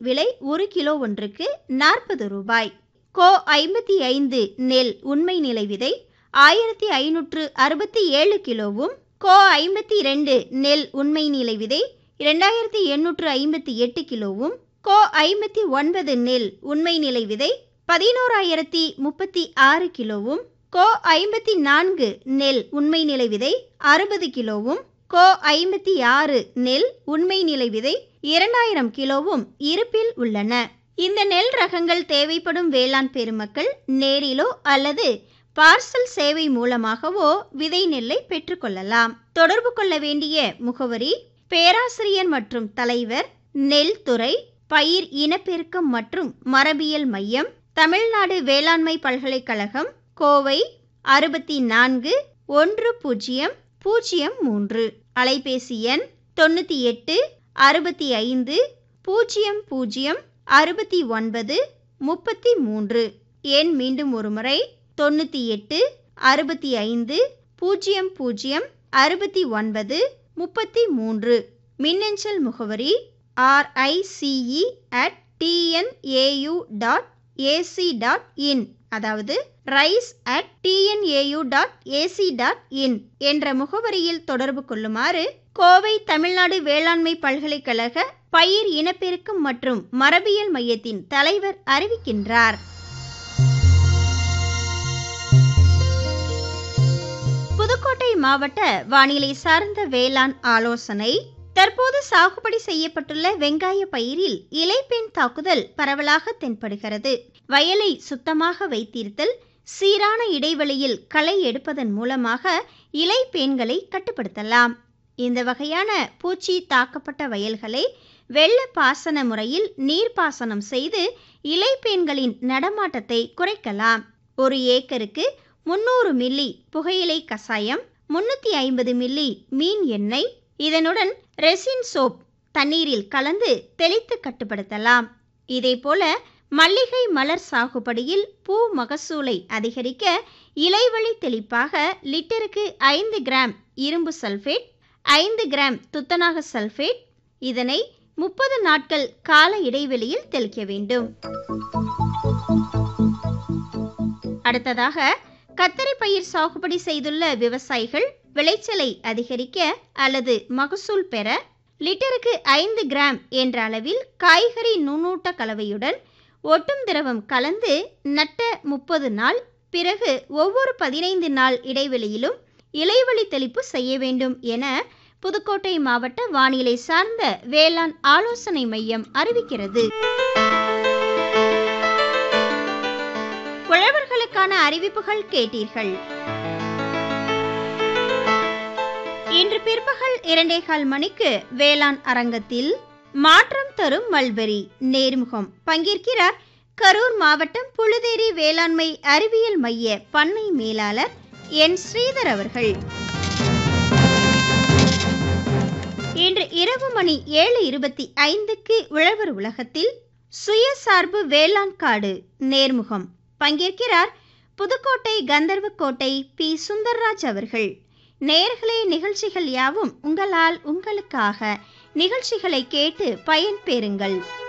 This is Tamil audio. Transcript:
விலை ஒரு கிலோ ஒன்றுக்கு நாற்பது ரூபாய் கோ ஐம்பத்தி ஐந்து நெல் உண்மை நிலை விதை ஆயிரத்தி ஐநூற்று அறுபத்தி ஏழு கிலோவும் கோ ஐம்பத்தி ரெண்டு நெல் உண்மை நிலை விதை இரண்டாயிரத்தி எண்ணூற்று ஐம்பத்தி எட்டு கிலோவும் கோ ஐம்பத்தி ஒன்பது நெல் உண்மை நிலை விதை பதினோராயிரத்தி முப்பத்தி ஆறு கிலோவும் கோ ஐம்பத்தி நான்கு நெல் உண்மை நிலை விதை அறுபது கிலோவும் கோ ஐம்பத்தி ஆறு நெல் உண்மை நிலை விதை இரண்டாயிரம் கிலோவும் இருப்பில் உள்ளன இந்த நெல் ரகங்கள் தேவைப்படும் வேளாண் பெருமக்கள் நேரிலோ அல்லது பார்சல் சேவை மூலமாகவோ விதை நெல்லை பெற்றுக்கொள்ளலாம் தொடர்பு கொள்ள வேண்டிய முகவரி பேராசிரியர் மற்றும் தலைவர் நெல் துறை பயிர் இனப்பெருக்கம் மற்றும் மரபியல் மையம் தமிழ்நாடு வேளாண்மை பல்கலைக்கழகம் கோவை அறுபத்தி நான்கு ஒன்று பூஜ்ஜியம் பூஜ்ஜியம் மூன்று அலைபேசி எண் தொண்ணூற்றி எட்டு அறுபத்தி ஐந்து பூஜ்ஜியம் பூஜ்ஜியம் அறுபத்தி ஒன்பது முப்பத்தி மூன்று எண் மீண்டும் ஒருமுறை தொண்ணூற்றி எட்டு அறுபத்தி ஐந்து பூஜ்ஜியம் பூஜ்ஜியம் அறுபத்தி ஒன்பது முப்பத்தி மூன்று மின்னஞ்சல் முகவரி RICE at TNAU dot AC dot in அதாவது rice at TNAU dot AC dot in என்ற முகவரியில் தொடர்பு கொள்ளுமாறு கோவை தமிழ்நாடு வேளாண்மை பல்கலைக்கழக பயிர் இனப்பெருக்கம் மற்றும் மரபியல் மையத்தின் தலைவர் அறிவிக்கின்றார் புதுக்கோட்டை மாவட்ட வானிலை சார்ந்த வேளாண் ஆலோசனை தற்போது சாகுபடி செய்யப்பட்டுள்ள வெங்காய பயிரில் இலைப்பெண் தாக்குதல் பரவலாக தென்படுகிறது வயலை சுத்தமாக வைத்திருத்தல் சீரான இடைவெளியில் களை எடுப்பதன் மூலமாக இலைப்பேன்களை கட்டுப்படுத்தலாம் இந்த வகையான பூச்சி தாக்கப்பட்ட வயல்களை வெள்ள பாசன முறையில் நீர்ப்பாசனம் செய்து இலைப்பேன்களின் நடமாட்டத்தை குறைக்கலாம் ஒரு ஏக்கருக்கு முன்னூறு மில்லி புகையிலை கசாயம் முன்னூற்றி ஐம்பது மில்லி மீன் எண்ணெய் இதனுடன் ரெசின் சோப் தண்ணீரில் கலந்து தெளித்து கட்டுப்படுத்தலாம் இதேபோல மல்லிகை மலர் சாகுபடியில் பூ மகசூலை அதிகரிக்க இலைவழி தெளிப்பாக லிட்டருக்கு ஐந்து கிராம் இரும்பு சல்ஃபேட் ஐந்து கிராம் துத்தநாக சல்ஃபேட் இதனை முப்பது நாட்கள் கால இடைவெளியில் தெளிக்க வேண்டும் அடுத்ததாக கத்தரி பயிர் சாகுபடி செய்துள்ள விவசாயிகள் விளைச்சலை அதிகரிக்க அல்லது மகசூல் பெற லிட்டருக்கு ஐந்து கிராம் என்ற அளவில் காய்கறி நுண்ணூட்ட கலவையுடன் ஒட்டும் திரவம் கலந்து நட்ட முப்பது நாள் பிறகு ஒவ்வொரு பதினைந்து நாள் இடைவெளியிலும் இலைவழி தெளிப்பு செய்ய வேண்டும் என புதுக்கோட்டை மாவட்ட வானிலை சார்ந்த வேளாண் ஆலோசனை மையம் அறிவிக்கிறது உழவர்களுக்கான அறிவிப்புகள் கேட்டீர்கள் இன்று பிற்பகல் இரண்டேகால் மணிக்கு வேளாண் அரங்கத்தில் மாற்றம் தரும் மல்பெரி நேர்முகம் பங்கேற்கிறார் கரூர் மாவட்டம் புழுதேரி வேளாண்மை அறிவியல் மைய பண்ணை மேலாளர் என் ஸ்ரீதர் அவர்கள் இன்று இரவு மணி ஏழு இருபத்தி ஐந்துக்கு உழவர் உலகத்தில் சுயசார்பு வேளாண் காடு நேர்முகம் பங்கேற்கிறார் புதுக்கோட்டை கந்தர்வக்கோட்டை பி சுந்தர்ராஜ் அவர்கள் நேர்களே நிகழ்ச்சிகள் யாவும் உங்களால் உங்களுக்காக நிகழ்ச்சிகளை கேட்டு பயன்பெறுங்கள்